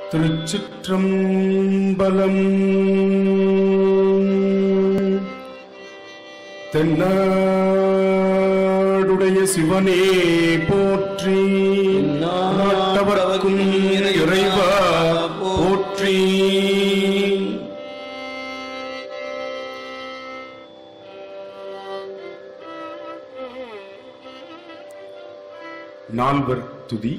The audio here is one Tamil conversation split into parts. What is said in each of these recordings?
திருச்சிற்றம்பலம் தென்னாடுடைய சிவனே போற்றி நாட்டவர்க்கும் இறைவா போற்றி நால்வர் துதி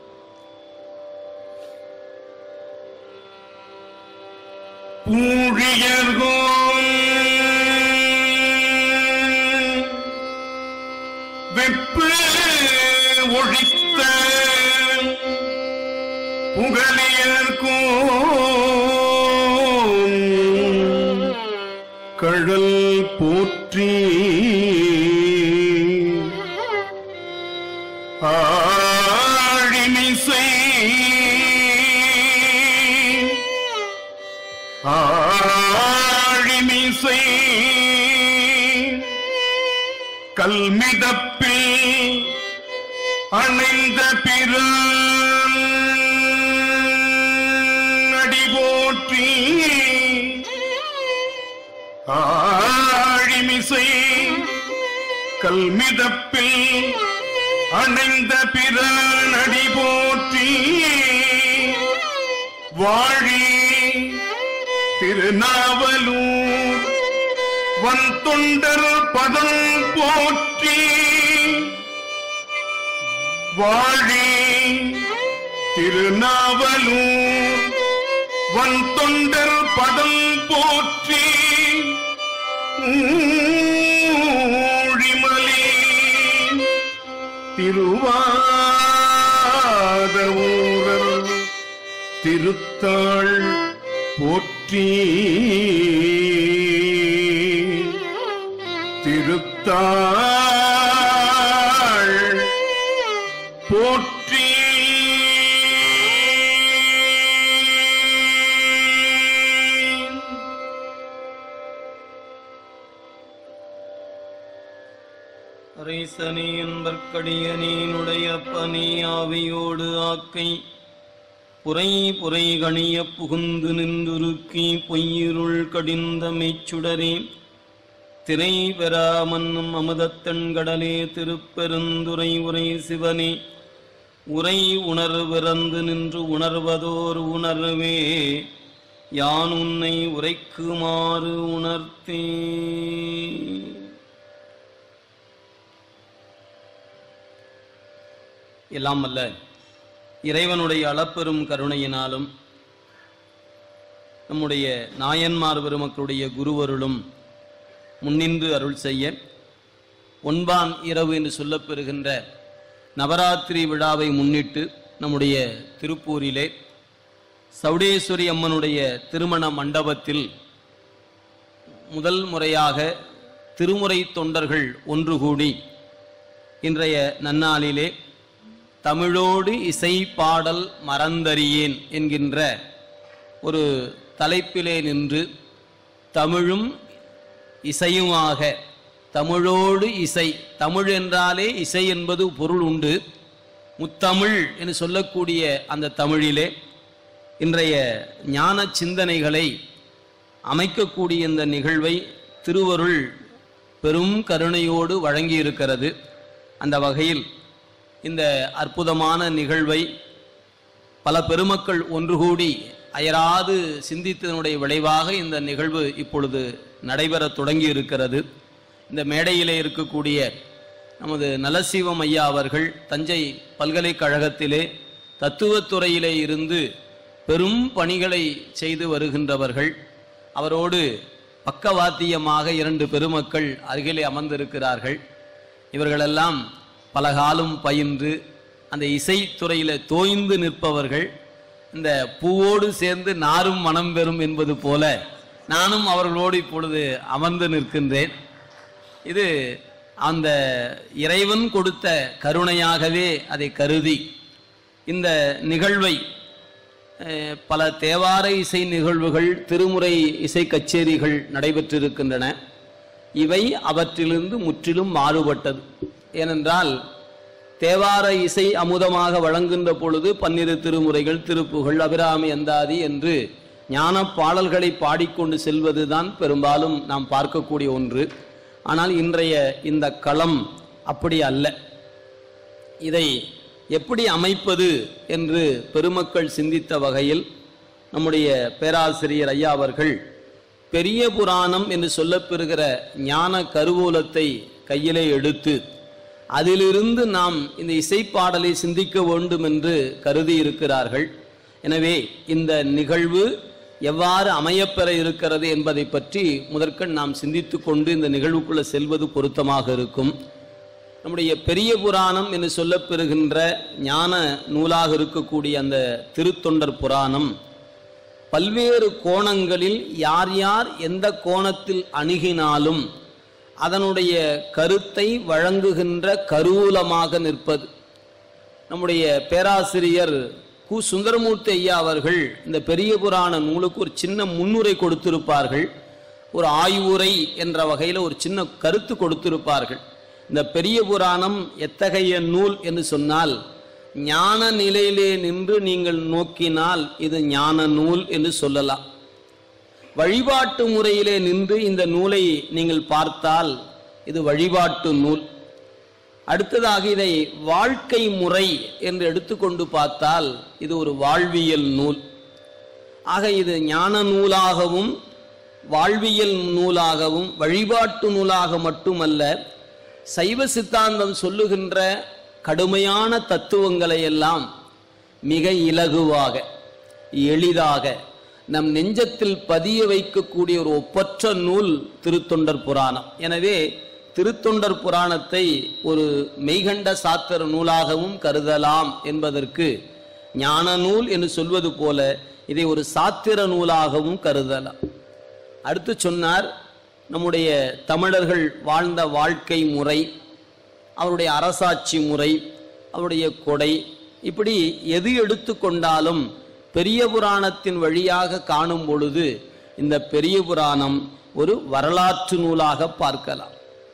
பூழியர்கோன் வெப்பு ஒழித்த புகழியர்கோன் கழல் போற்றி ஆழிமிசை ஆழிமிசை கல்மிதப்பில் அணைந்த பிற அடி போற்றி ஆழிமிசை கல்மிதப்பில் அணைந்த பிற நடி போற்றி வாழி திருநாவலூர் வன் தொண்டர் பதம் போற்றி வாழி திருநாவலூர் வன் தொண்டர் பதம் போற்றி ஊழிமலி திருவாத ஊரல் திருத்தாள் போற்றி திருத்தாள் போற்றி அரைசனே என்பற்கடியனேனுடைய பனி ஆவியோடு ஆக்கை புரை புரை கணிய புகுந்து நின்றுருக்கி பொய்யிருள் கடிந்த மெய்ச்சுடரே திரை பெறாமன்னும் அமுதத்தன்கடலே திருப்பெருந்துரை உரை சிவனே உரை உணர்விறந்து நின்று உணர்வதோர் உணர்வே யான் உன்னை உரைக்குமாறு உணர்த்தே எல்லாம் அல்ல இறைவனுடைய அளப்பெரும் கருணையினாலும் நம்முடைய நாயன்மார் பெருமக்களுடைய குருவருளும் முன்னின்று அருள் செய்ய ஒன்பான் இரவு என்று சொல்லப்பெறுகின்ற நவராத்திரி விழாவை முன்னிட்டு நம்முடைய திருப்பூரிலே சௌடேஸ்வரி அம்மனுடைய திருமண மண்டபத்தில் முதல் முறையாக திருமுறை தொண்டர்கள் ஒன்று கூடி இன்றைய நன்னாளிலே தமிழோடு இசை பாடல் மறந்தறியேன் என்கின்ற ஒரு தலைப்பிலே நின்று தமிழும் இசையுமாக தமிழோடு இசை தமிழ் என்றாலே இசை என்பது பொருள் உண்டு முத்தமிழ் என்று சொல்லக்கூடிய அந்த தமிழிலே இன்றைய ஞான சிந்தனைகளை அமைக்கக்கூடிய இந்த நிகழ்வை திருவருள் பெரும் கருணையோடு வழங்கியிருக்கிறது அந்த வகையில் இந்த அற்புதமான நிகழ்வை பல பெருமக்கள் ஒன்று கூடி அயராது சிந்தித்ததனுடைய விளைவாக இந்த நிகழ்வு இப்பொழுது நடைபெற தொடங்கி இருக்கிறது இந்த மேடையிலே இருக்கக்கூடிய நமது நலசீவம் ஐயா அவர்கள் தஞ்சை பல்கலைக்கழகத்திலே தத்துவத்துறையிலே இருந்து பெரும் பணிகளை செய்து வருகின்றவர்கள் அவரோடு பக்கவாத்தியமாக இரண்டு பெருமக்கள் அருகிலே அமர்ந்திருக்கிறார்கள் இவர்களெல்லாம் பல காலம் பயின்று அந்த இசைத்துறையில் தோய்ந்து நிற்பவர்கள் இந்த பூவோடு சேர்ந்து நாரும் மனம் பெறும் என்பது போல நானும் அவர்களோடு இப்பொழுது அமர்ந்து நிற்கின்றேன் இது அந்த இறைவன் கொடுத்த கருணையாகவே அதை கருதி இந்த நிகழ்வை அஹ், பல தேவார இசை நிகழ்வுகள் திருமுறை இசை கச்சேரிகள் நடைபெற்றிருக்கின்றன இவை அவற்றிலிருந்து முற்றிலும் மாறுபட்டது ஏனென்றால் தேவார இசை அமுதமாக வழங்குகின்ற பொழுது பன்னிரு திருமுறைகள் திருப்புகள் அபிராமி அந்தாதி என்று ஞான பாடல்களை பாடிக்கொண்டு செல்வதுதான் பெரும்பாலும் நாம் பார்க்கக்கூடிய ஒன்று ஆனால் இன்றைய இந்த களம் அப்படி அல்ல இதை எப்படி அமைப்பது என்று பெருமக்கள் சிந்தித்த வகையில் நம்முடைய பேராசிரியர் ஐயா அவர்கள் பெரிய புராணம் என்று சொல்லப்பெறுகிற ஞான கருவூலத்தை கையிலே எடுத்து அதிலிருந்து நாம் இந்த இசைப்பாடலை சிந்திக்க வேண்டும் என்று கருதி இருக்கிறார்கள் எனவே இந்த நிகழ்வு எவ்வாறு அமையப்பெற இருக்கிறது என்பதை பற்றி முதற்கண் நாம் சிந்தித்து கொண்டு இந்த நிகழ்வுக்குள்ள செல்வது பொருத்தமாக இருக்கும் நம்முடைய பெரிய புராணம் என்று சொல்லப்பெறுகின்ற ஞான நூலாக இருக்கக்கூடிய அந்த திருத்தொண்டர் புராணம் பல்வேறு கோணங்களில் யார் யார் எந்த கோணத்தில் அணுகினாலும் அதனுடைய கருத்தை வழங்குகின்ற கருவூலமாக நிற்பது நம்முடைய பேராசிரியர் கு சுந்தரமூர்த்தி ஐயா அவர்கள் இந்த பெரிய புராண நூலுக்கு ஒரு சின்ன முன்னுரை கொடுத்திருப்பார்கள் ஒரு ஆய்வுரை என்ற வகையில் ஒரு சின்ன கருத்து கொடுத்திருப்பார்கள் இந்த பெரிய புராணம் எத்தகைய நூல் என்று சொன்னால் ஞான நிலையிலே நின்று நீங்கள் நோக்கினால் இது ஞான நூல் என்று சொல்லலாம் வழிபாட்டு முறையிலே நின்று இந்த நூலை நீங்கள் பார்த்தால் இது வழிபாட்டு நூல் அடுத்ததாக இதை வாழ்க்கை முறை என்று எடுத்துக்கொண்டு பார்த்தால் இது ஒரு வாழ்வியல் நூல் ஆக இது ஞான நூலாகவும் வாழ்வியல் நூலாகவும் வழிபாட்டு நூலாக மட்டுமல்ல சைவ சித்தாந்தம் சொல்லுகின்ற கடுமையான தத்துவங்களை எல்லாம் மிக இலகுவாக எளிதாக நம் நெஞ்சத்தில் பதிய வைக்கக்கூடிய ஒரு ஒப்பற்ற நூல் திருத்தொண்டர் புராணம் எனவே திருத்தொண்டர் புராணத்தை ஒரு மெய்கண்ட சாத்திர நூலாகவும் கருதலாம் என்பதற்கு ஞான நூல் என்று சொல்வது போல இதை ஒரு சாத்திர நூலாகவும் கருதலாம் அடுத்து சொன்னார் நம்முடைய தமிழர்கள் வாழ்ந்த வாழ்க்கை முறை அவருடைய அரசாட்சி முறை அவருடைய கொடை இப்படி எது எடுத்துக்கொண்டாலும் பெரிய புராணத்தின் வழியாக காணும் பொழுது இந்த பெரிய புராணம் ஒரு வரலாற்று நூலாக பார்க்கலாம்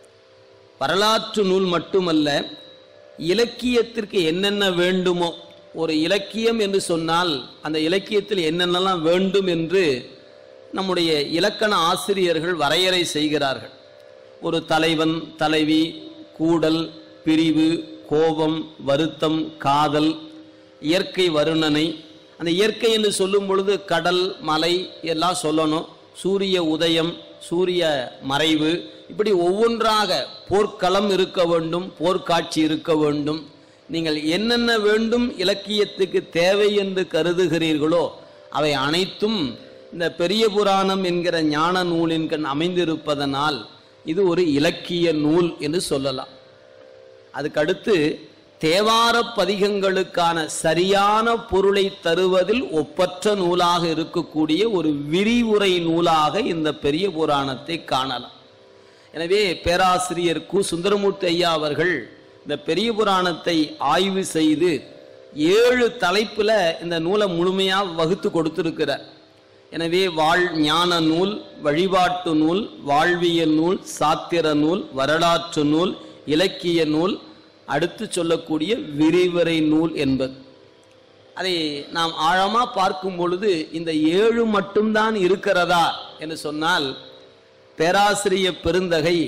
வரலாற்று நூல் மட்டுமல்ல இலக்கியத்திற்கு என்னென்ன வேண்டுமோ ஒரு இலக்கியம் என்று சொன்னால் அந்த இலக்கியத்தில் என்னென்னலாம் வேண்டும் என்று நம்முடைய இலக்கண ஆசிரியர்கள் வரையறை செய்கிறார்கள் ஒரு தலைவன் தலைவி கூடல் பிரிவு கோபம் வருத்தம் காதல் இயற்கை வருணனை அந்த இயற்கை என்று சொல்லும் பொழுது கடல் மலை எல்லாம் சொல்லணும் சூரிய உதயம் சூரிய மறைவு இப்படி ஒவ்வொன்றாக போர்க்களம் இருக்க வேண்டும் போர்க்காட்சி இருக்க வேண்டும் நீங்கள் என்னென்ன வேண்டும் இலக்கியத்துக்கு தேவை என்று கருதுகிறீர்களோ அவை அனைத்தும் இந்த பெரிய புராணம் என்கிற ஞான நூலின் கண் அமைந்திருப்பதனால் இது ஒரு இலக்கிய நூல் என்று சொல்லலாம் அதுக்கடுத்து தேவார பதிகங்களுக்கான சரியான பொருளை தருவதில் ஒப்பற்ற நூலாக இருக்கக்கூடிய ஒரு விரிவுரை நூலாக இந்த பெரிய புராணத்தை காணலாம் எனவே பேராசிரியர் கு சுந்தரமூர்த்தி ஐயா அவர்கள் இந்த பெரிய புராணத்தை ஆய்வு செய்து ஏழு தலைப்புல இந்த நூலை முழுமையா வகுத்து கொடுத்திருக்கிறார் எனவே வாழ் ஞான நூல் வழிபாட்டு நூல் வாழ்வியல் நூல் சாத்திர நூல் வரலாற்று நூல் இலக்கிய நூல் அடுத்து சொல்லக்கூடிய விரிவுரை நூல் என்பது அதை நாம் ஆழமா பார்க்கும் பொழுது இந்த ஏழு மட்டும்தான் இருக்கிறதா என்று சொன்னால் பேராசிரிய பெருந்தகை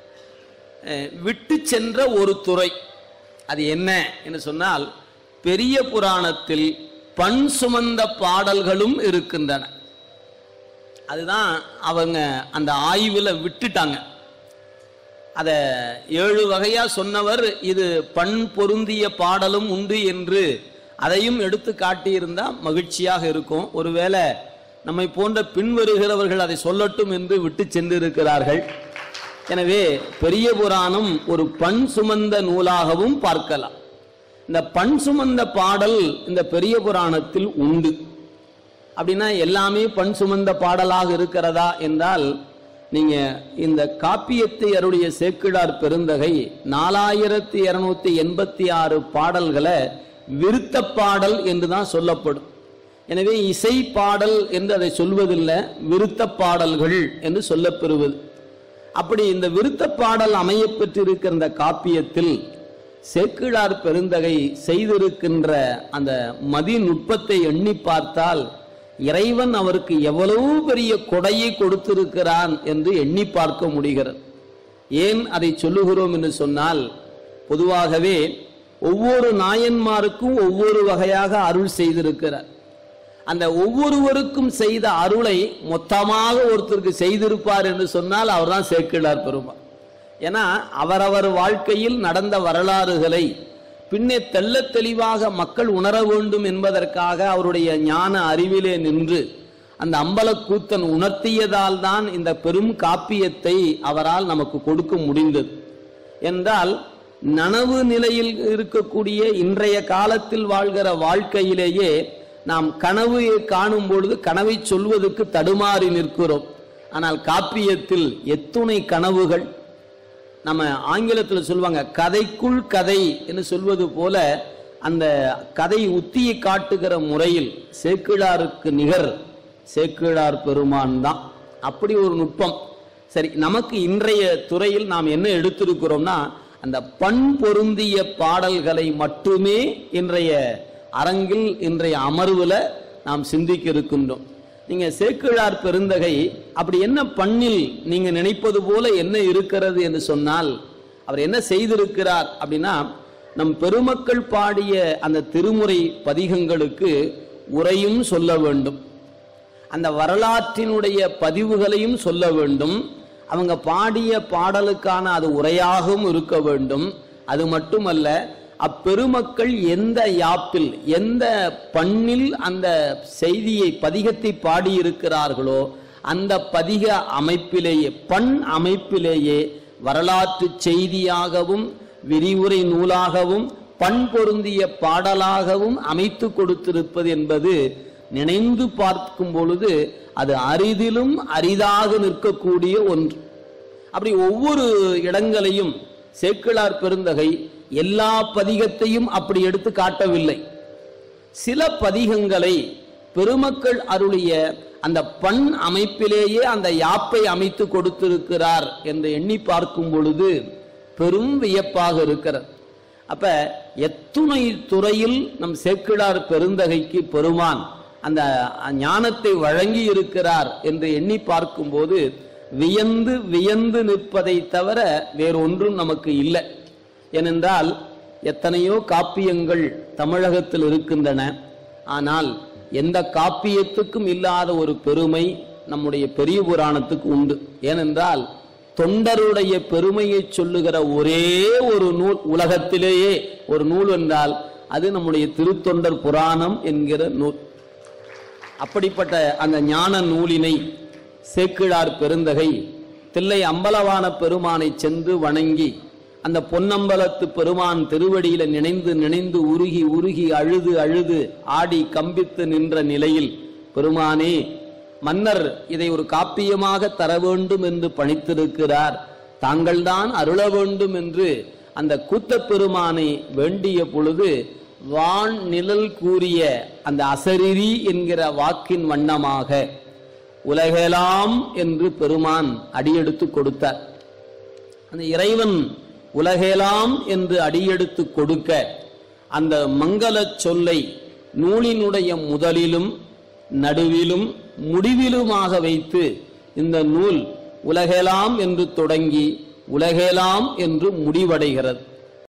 அஹ், விட்டு சென்ற ஒரு துறை அது என்ன என்று சொன்னால் பெரிய புராணத்தில் பண் சுமந்த பாடல்களும் இருக்கின்றன அதுதான் அவங்க அந்த ஆய்வில் விட்டுட்டாங்க அதை ஏழு வகையா சொன்னவர் இது பண் பொருந்திய பாடலும் உண்டு என்று அதையும் எடுத்து காட்டியிருந்தா மகிழ்ச்சியாக இருக்கும் ஒருவேளை நம்மை போன்ற பின்வருகிறவர்கள் அதை சொல்லட்டும் என்று விட்டு சென்றிருக்கிறார்கள் எனவே பெரிய புராணம் ஒரு பண் சுமந்த நூலாகவும் பார்க்கலாம் இந்த பண் சுமந்த பாடல் இந்த பெரிய புராணத்தில் உண்டு அப்படின்னா எல்லாமே பண் சுமந்த பாடலாக இருக்கிறதா என்றால் நீங்க இந்த காப்பியத்தை அருடைய சேக்கிழார் பெருந்தகை நாலாயிரத்தி இருநூத்தி எண்பத்தி ஆறு பாடல்களை விருத்த பாடல் என்று தான் சொல்லப்படும் எனவே இசை பாடல் என்று அதை சொல்வதில்லை விருத்த பாடல்கள் என்று சொல்லப்பெறுவது அப்படி இந்த விருத்த பாடல் அமையப் பெற்றிருக்கிற இந்த காப்பியத்தில் சேக்கிழார் பெருந்தகை செய்திருக்கின்ற அந்த மதிநுட்பத்தை எண்ணி பார்த்தால் இறைவன் அவருக்கு எவ்வளவு பெரிய கொடையை கொடுத்திருக்கிறான் என்று எண்ணி பார்க்க முடிகிறது ஏன் அதை சொல்லுகிறோம் என்று சொன்னால் பொதுவாகவே ஒவ்வொரு நாயன்மாருக்கும் ஒவ்வொரு வகையாக அருள் செய்திருக்கிறார் அந்த ஒவ்வொருவருக்கும் செய்த அருளை மொத்தமாக ஒருத்தருக்கு செய்திருப்பார் என்று சொன்னால் அவர்தான் சேக்கிழார் பெருமாள் ஏன்னா அவரவர் வாழ்க்கையில் நடந்த வரலாறுகளை பின்னே தெள்ளத் தெளிவாக மக்கள் உணர வேண்டும் என்பதற்காக அவருடைய ஞான அறிவிலே நின்று அந்த அம்பலக்கூத்தன் உணர்த்தியதால் தான் இந்த பெரும் காப்பியத்தை அவரால் நமக்கு கொடுக்க முடிந்தது என்றால் நனவு நிலையில் இருக்கக்கூடிய இன்றைய காலத்தில் வாழ்கிற வாழ்க்கையிலேயே நாம் கனவு காணும் பொழுது கனவை சொல்வதற்கு தடுமாறி நிற்கிறோம் ஆனால் காப்பியத்தில் எத்துணை கனவுகள் நம்ம ஆங்கிலத்தில் சொல்லுவாங்க கதைக்குள் கதை என்று சொல்வது போல அந்த கதை உத்தியை காட்டுகிற முறையில் சேக்கிழாருக்கு நிகர் சேக்கிழார் பெருமான் தான் அப்படி ஒரு நுட்பம் சரி நமக்கு இன்றைய துறையில் நாம் என்ன எடுத்திருக்கிறோம்னா அந்த பண் பொருந்திய பாடல்களை மட்டுமே இன்றைய அரங்கில் இன்றைய அமர்வுல நாம் சிந்திக்க இருக்கின்றோம் நீங்க சேக்கிழார் பெருந்தகை அப்படி என்ன பண்ணில் நீங்க நினைப்பது போல என்ன இருக்கிறது என்று சொன்னால் அவர் என்ன செய்திருக்கிறார் அப்படின்னா நம் பெருமக்கள் பாடிய அந்த திருமுறை பதிகங்களுக்கு உரையும் சொல்ல வேண்டும் அந்த வரலாற்றினுடைய பதிவுகளையும் சொல்ல வேண்டும் அவங்க பாடிய பாடலுக்கான அது உரையாகவும் இருக்க வேண்டும் அது மட்டுமல்ல அப்பெருமக்கள் எந்த யாப்பில் எந்த பண்ணில் அந்த செய்தியை பதிகத்தை பாடியிருக்கிறார்களோ அந்த பதிக அமைப்பிலேயே பண் அமைப்பிலேயே வரலாற்று செய்தியாகவும் விரிவுரை நூலாகவும் பண் பொருந்திய பாடலாகவும் அமைத்து கொடுத்திருப்பது என்பது நினைந்து பார்க்கும் பொழுது அது அரிதிலும் அரிதாக நிற்கக்கூடிய ஒன்று அப்படி ஒவ்வொரு இடங்களையும் சேக்கிழார் பெருந்தகை எல்லா பதிகத்தையும் அப்படி எடுத்து காட்டவில்லை சில பதிகங்களை பெருமக்கள் அருளிய அந்த பண் அமைப்பிலேயே அந்த யாப்பை அமைத்து கொடுத்திருக்கிறார் என்று எண்ணி பார்க்கும் பொழுது பெரும் வியப்பாக இருக்கிறது அப்ப எத்துணை துறையில் நம் சேக்கிழார் பெருந்தகைக்கு பெருமான் அந்த ஞானத்தை வழங்கி இருக்கிறார் என்று எண்ணி பார்க்கும்போது வியந்து வியந்து நிற்பதை தவிர வேறொன்றும் நமக்கு இல்லை ஏனென்றால் எத்தனையோ காப்பியங்கள் தமிழகத்தில் இருக்கின்றன ஆனால் எந்த காப்பியத்துக்கும் இல்லாத ஒரு பெருமை நம்முடைய பெரிய புராணத்துக்கு உண்டு ஏனென்றால் தொண்டருடைய பெருமையை சொல்லுகிற ஒரே ஒரு நூல் உலகத்திலேயே ஒரு நூல் என்றால் அது நம்முடைய திருத்தொண்டர் புராணம் என்கிற நூல் அப்படிப்பட்ட அந்த ஞான நூலினை சேக்கிழார் பெருந்தகை தில்லை அம்பலவான பெருமானை சென்று வணங்கி அந்த பொன்னம்பலத்து பெருமான் திருவடியில நினைந்து நினைந்து உருகி உருகி அழுது அழுது ஆடி கம்பித்து நின்ற நிலையில் பெருமானே மன்னர் இதை ஒரு காப்பியமாக தர வேண்டும் என்று பணித்திருக்கிறார் தாங்கள்தான் அருள வேண்டும் என்று அந்த கூத்தப் பெருமானை வேண்டிய பொழுது வான் நிழல் கூறிய அந்த அசரிரி என்கிற வாக்கின் வண்ணமாக உலகெலாம் என்று பெருமான் அடியெடுத்து கொடுத்தார் அந்த இறைவன் உலகெலாம் என்று அடியெடுத்து கொடுக்க அந்த மங்களச் சொல்லை நூலினுடைய முதலிலும் நடுவிலும் முடிவிலுமாக வைத்து இந்த நூல் உலகெலாம் என்று தொடங்கி உலகெலாம் என்று முடிவடைகிறது